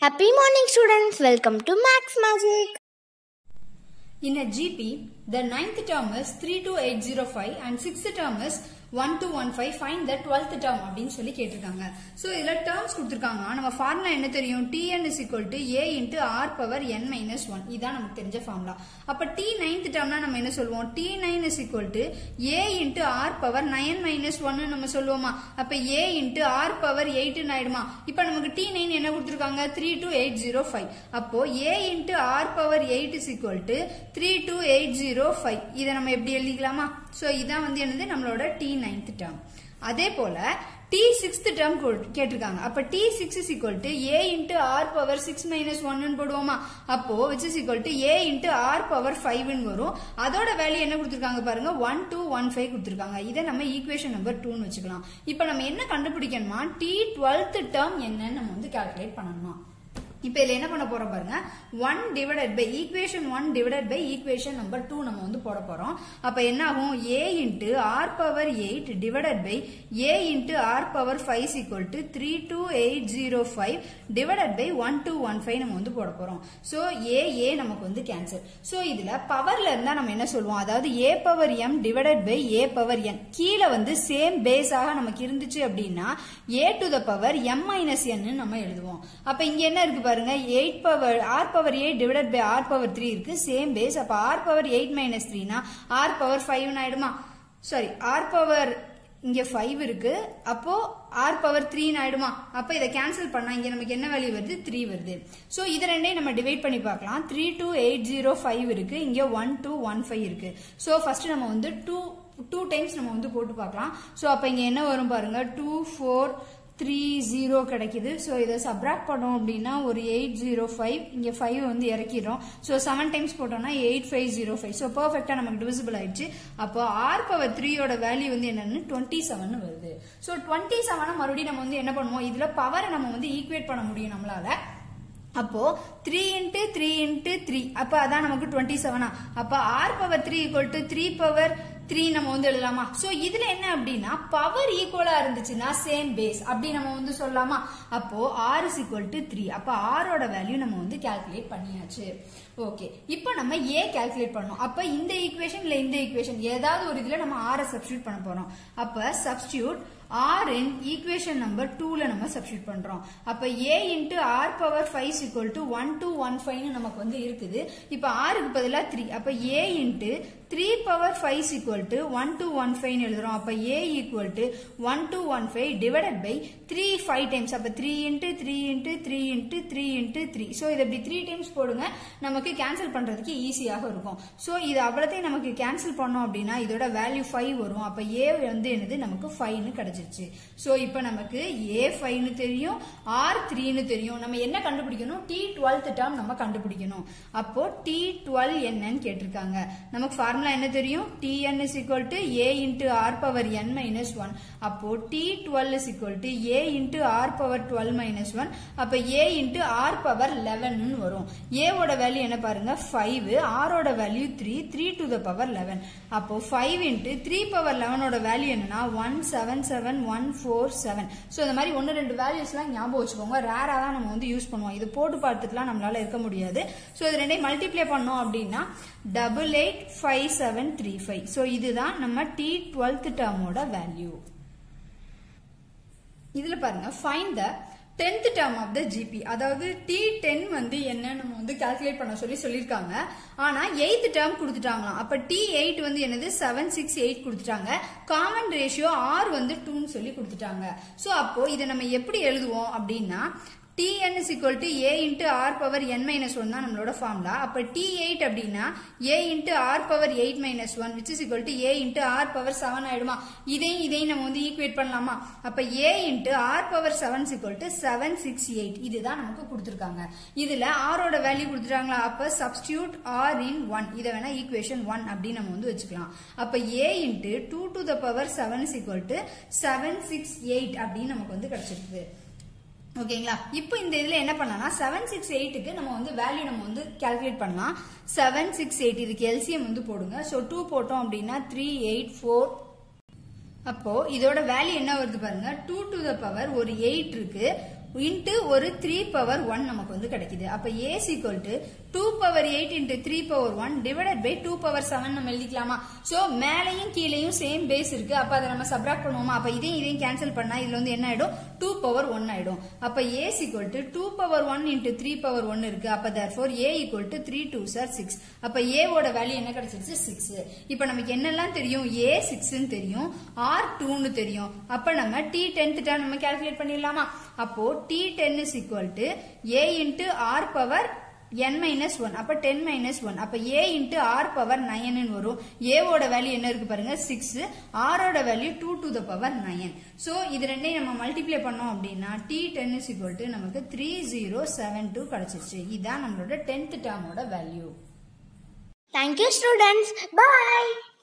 Happy morning, students. Welcome to Max Magic. In a GP, the ninth term is 32805 and sixth term is 1215 find the 12th term அப்படின்னு சொல்லி கேட்டிருக்காங்க so இதில் terms கொடுத்துருக்காங்க நம்ம formula என்ன தெரியும் tn is equal to a into r power n minus 1 இதான் நமக்கு தெரிஞ்ச ஃபார்முலா அப்போ t ninth termனா நம்ம என்ன சொல்லுவோம் t9 is equal to a into r power 9 minus 1 நம்ம சொல்லுவோமா அப்போ a into r power 8 ஆயிடுமா இப்போ நமக்கு t9 என்ன கொடுத்துருக்காங்க 32805 அப்போ a into r power 8 is equal to 32805 இதை நம்ம எப்படி எழுதிக்கலாமா ஸோ இதான் வந்து என்னது நம்மளோட டி நைன்த் டேர்ம் அதே போல டி சிக்ஸ்த் டேர்ம் கேட்டிருக்காங்க அப்ப T six is equal to a into r power six minus ஒன்னு போடுவோமா அப்போ which is equal to a into r power ஃபைவ்னு வரும் அதோட வேல்யூ என்ன கொடுத்துருக்காங்க பாருங்க ஒன் டூ ஒன் ஃபைவ் கொடுத்துருக்காங்க இதை நம்ம ஈக்குவேஷன் நம்பர் டூன்னு வச்சுக்கலாம் இப்போ நம்ம என்ன கண்டுபிடிக்கணுமா டி டுவெல்த் டேர்ம் என்னன்னு நம்ம வந்து கால்குலேட் பண்ணணுமா இப்போ இதில் என்ன பண்ண போறோம் பாருங்க one divided by equation one divided by equation number two நம்ம வந்து போட போறோம் அப்போ என்ன ஆகும் a into r power eight divided by a into r power five equal to three two eight zero five divided by one two one five நம்ம வந்து போட போறோம் ஸோ ஏ ஏ நமக்கு வந்து கேன்சல் ஸோ இதில் பவர்ல இருந்தால் நம்ம என்ன சொல்லுவோம் அதாவது a power m divided by a power n கீழே வந்து சேம் பேஸாக நமக்கு இருந்துச்சு அப்படின்னா a to the power m minus n நம்ம எழுதுவோம் அப்போ இங்கே என்ன இருக்கு பாருங்க eight power r power eight divided by r power three இருக்கு சேம் பேஸ் அப்ப ஆர் பவர் எயிட் மைனஸ் த்ரீனா ஆர் பவர் ஃபைவ் ஆயிடுமா சாரி ஆர் பவர் இங்க ஃபைவ் இருக்கு அப்போ ஆர் பவர் த்ரீ ஆயிடுமா அப்ப இதை கேன்சல் பண்ணா இங்க நமக்கு என்ன வேல்யூ வருது த்ரீ வருது சோ இது ரெண்டையும் நம்ம டிவைட் பண்ணி பார்க்கலாம் three two eight zero five இருக்கு இங்க ஒன் டூ ஒன் ஃபைவ் இருக்கு சோ ஃபர்ஸ்ட் நம்ம வந்து டூ டூ டைம்ஸ் நம்ம வந்து போட்டு பார்க்கலாம் ஸோ அப்போ இங்கே என்ன வரும் பாருங்க டூ ஃபோர் த்ரீ ஜீரோ கிடைக்குது ஸோ இதை சப்ராக்ட் பண்ணோம் அப்படின்னா ஒரு எயிட் ஜீரோ ஃபைவ் இங்கே ஃபைவ் வந்து இறக்கிடும் ஸோ செவன் டைம்ஸ் போட்டோம்னா eight five zero five so பர்ஃபெக்டாக நமக்கு டிவிசிபிள் ஆயிடுச்சு அப்போ ஆர் பவர் த்ரீயோட வேல்யூ வந்து என்னன்னு டுவெண்ட்டி செவன் வருது ஸோ டுவெண்ட்டி செவனை மறுபடியும் நம்ம வந்து என்ன பண்ணுவோம் இதில் பவரை நம்ம வந்து ஈக்குவேட் பண்ண முடியும் நம்மளால அப்போ three into three into three அப்போ அதான் நமக்கு டுவெண்ட்டி செவனா அப்போ r power three equal to three power three நம்ம வந்து எழுதலாமா சோ இதுல என்ன அப்படின்னா பவர் ஈக்குவலா இருந்துச்சுன்னா சேம் பேஸ் அப்படி நம்ம வந்து சொல்லலாமா அப்போ r is equal to three அப்போ ஆரோட வேல்யூ நம்ம வந்து கால்குலேட் பண்ணியாச்சு ஓகே இப்போ நம்ம ஏ கால்குலேட் பண்ணோம் அப்ப இந்த ஈக்குவேஷன் இல்ல இந்த ஈக்குவேஷன் ஏதாவது ஒரு இதுல நம்ம ஆரை சப்ஸ்டியூட் பண்ண போறோம் அப்ப substitute r in equation number டூல நம்ம சப்ஸ்டியூட் பண்றோம் அப்ப a into r power five equal to one two one ஃபைவ்னு நமக்கு வந்து இருக்குது இப்ப ஆருக்கு பதிலாக த்ரீ அப்ப a into three power five equal to one two one ஃபைவ்னு எழுதுறோம் அப்ப a equal to one two one five divided by three five times அப்ப three into three into three into three into three so இதை இப்படி three times போடுங்க நமக்கு cancel பண்றதுக்கு ஈஸியாக இருக்கும் ஸோ இது அவ்வளோத்தையும் நமக்கு கேன்சல் பண்ணோம் அப்படின்னா இதோட வேல்யூ ஃபைவ் வரும் அப்ப ஏ வந்து என்னது நமக்கு ஃபைவ்னு கிடைச்சிருச்சு ஸோ இப்போ நமக்கு ஏ ஃபைவ்னு தெரியும் ஆர் த்ரீன்னு தெரியும் நம்ம என்ன கண்டுபிடிக்கணும் டி டுவெல்த் டேர்ம் நம்ம கண்டுபிடிக்கணும் அப்போ டி டுவெல் என்னன்னு கேட்டிருக்காங்க நமக்கு ஃபார்முலா என்ன தெரியும் T n is equal to a into r power n minus one அப்போ T twelve is equal to a into r power twelve minus one அப்போ a into r power eleven வரும் ஏவோட value என்ன பாருங்க ஃபைவ் ஆரோட value three three to the power eleven அப்போ five into three power லெவனோட value என்னன்னா one seven seven one four seven so இந்த மாதிரி ஒன்று ரெண்டு வேல்யூஸ்லாம் ஞாபகம் வச்சுக்கோங்க ரேராக தான் நம்ம வந்து யூஸ் பண்ணுவோம் இது போட்டு பார்த்துட்டுலாம் நம்மளால இருக்க முடியாது ஸோ இது ரெண்டையும் மல்டிப்ளை பண்ணோம் அப்படின்னா double eight five seven three five so இதுதான் நம்ம டி டுவெல்த் டேர்மோட வேல்யூ இதில் பாருங்க fine the tenth term of the GP அதாவது டி டென் வந்து என்ன நம்ம வந்து கால்குலேட் பண்ண சொல்லி சொல்லியிருக்காங்க ஆனா எயித் டேர்ம் கொடுத்துட்டாங்களாம் அப்ப டி எயிட் வந்து என்னது செவன் சிக்ஸ் எயிட் கொடுத்துட்டாங்க காமன் ரேஷியோ ஆர் வந்து டூன்னு சொல்லி கொடுத்துட்டாங்க ஸோ அப்போ இதை நம்ம எப்படி எழுதுவோம் அப்படின்னா tn is equal to a into r power n minus 1 தான் நம்மளோட ஃபார்முலா அப்ப t8 அப்படின்னா a into r power 8 minus 1 which is equal to a into r power 7 ஆயிடுமா இதையும் இதையும் நம்ம வந்து ஈக்குவேட் பண்ணலாமா அப்ப a into r power 7 is equal to 768 இதுதான் நமக்கு கொடுத்திருக்காங்க இதுல r ஓட வேல்யூ கொடுத்துட்டாங்களா அப்ப substitute r in 1 இதை வேணா ஈக்குவேஷன் 1 அப்படின்னு நம்ம வந்து வச்சுக்கலாம் அப்ப a into 2 to the power 7 is equal to 768 அப்படின்னு நமக்கு வந்து கிடைச்சிருக்குது ஓகேங்களா இப்போ இந்த இதுல என்ன பண்ணலாம் செவன் சிக்ஸ் எயிட்டுக்கு நம்ம வந்து வேல்யூ நம்ம வந்து கால்குலேட் பண்ணலாம் செவன் சிக்ஸ் எயிட் இதுக்கு எல்சிஎம் வந்து போடுங்க ஸோ டூ போட்டோம் அப்படின்னா த்ரீ எயிட் ஃபோர் அப்போ இதோட வேல்யூ என்ன வருது பாருங்க டூ டு த பவர் ஒரு எயிட் இருக்கு இன்ட்டு ஒரு த்ரீ பவர் ஒன் நமக்கு வந்து கிடைக்குது அப்ப a equal to two power eight into three power one divided by two power seven நம்ம எழுதிக்கலாமா சோ மேலையும் கீழையும் சேம் பேஸ் இருக்கு அப்ப அதை நம்ம சப்ராக்ட் பண்ணுவோமா அப்ப இதையும் இதையும் கேன்சல் பண்ணா இதுல வந்து என்ன ஆயிடும் டூ பவர் ஒன் ஆயிடும் அப்ப a equal to two power one into three power one இருக்கு அப்ப therefore a equal to three two sir six அப்ப ஏவோட வேல்யூ என்ன கிடைச்சிருச்சு சிக்ஸ் இப்ப நமக்கு என்னெல்லாம் தெரியும் ஏ சிக்ஸ்ன்னு தெரியும் ஆர் டூன்னு தெரியும் அப்ப நம்ம டி டென்த் டேர்ம் நம்ம கால்குலேட் பண்ணிடலாமா அப்போ T ten is equal to a into r power n minus one அப்ப டென் மைனஸ் ஒன் அப்ப a into r power nine வரும் ஏவோட வேல்யூ என்ன இருக்கு பாருங்க சிக்ஸ் ஆரோட value two to the power nine so இது ரெண்டையும் நம்ம மல்டிப்ளை பண்ணோம் அப்படின்னா T ten is equal to நமக்கு த்ரீ ஜீரோ செவன் டூ கிடைச்சிருச்சு இதுதான் நம்மளோட டென்த் டேர்மோட value Thank you, students. Bye.